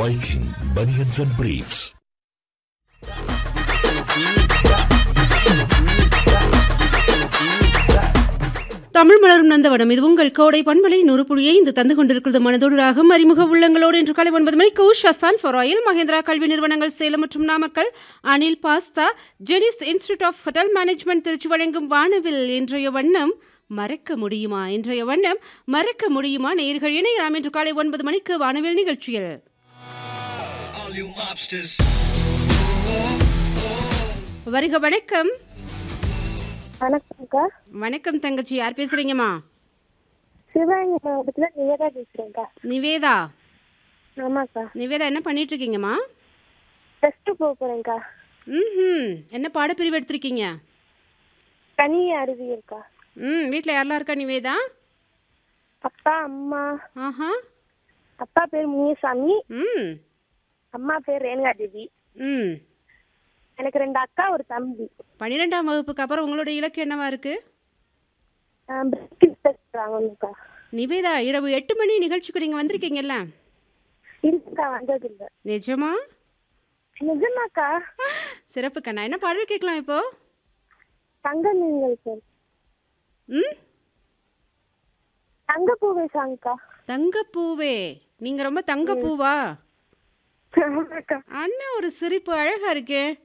Viking Bunions and Briefs. Tamil மலரும் நந்தவனம் இது உங்கள் கோடை பண்பலை நூறு புள்ளியை இந்த தந்து கொண்டிருக்கிறது மனதோடு ராகம் அறிமுக உள்ளங்களோடு இன்று காலை ஒன்பது மணிக்கு ஷசான் ஃபொராயில் மகேந்திரா கல்வி நிறுவனங்கள் சேலம் மற்றும் நாமக்கல் அனில் பாஸ்தா ஜெனிஸ் institute of hotel management Tiruchi வழங்கும் வானவில் இன்றைய வண்ணம் மறக்க முடியுமா இன்றைய வண்ணம் மறக்க முடியுமா நேர்கள் இணையலாம் இன்று காலை ஒன்பது மணிக்கு வானவில் நிகழ்ச்சியில் all you mobsters. வருக வணக்கம் வணக்கம்க்கா வணக்கம் தங்கச்சி யார் பேசுறீங்கம்மா சிவகங்கை மாவட்டத்துல நிவேதா பேசுறேன்க்கா நிவேதா ஆமாக்கா நிவேதா என்ன பண்ணிட்டு இருக்கீங்கம்மா ப்ளஸ் டூ போக போறேன்க்கா ம் என்ன பாடப்பிரிவு எடுத்திருக்கீங்க தனி அறிவியல்க்கா ம் வீட்டில் யாரெல்லாம் இருக்கா நிவேதா அப்பா அம்மா ஆஹா அப்பா பேர் முனியசாமி ம் அம்மா பேர் ரேணுகா தேவி ம் எனக்கு ரெண்டு அக்கா ஒரு தம்பி பன்னிரெண்டாம் வகுப்புக்கு அப்புறம் உங்களோட இலக்கு என்னவா இருக்கு வாங்கணும்க்கா நிவேதா இரவு எட்டு மணி நிகழ்ச்சிக்கு நீங்கள் வந்திருக்கீங்கல்ல இல்லக்கா வந்ததில்லை நிஜமா நிஜமாக்கா சிறப்பு கண்ணா என்ன பாடல் கேட்கலாம் இப்போ தங்க நீங்கள் சார் ம் தங்க பூவே சாங்க்கா தங்கப்பூவே நீங்கள் ரொம்ப தங்கப்பூவா ஆமாக்கா அண்ணா ஒரு சிரிப்பு அழகா இருக்கே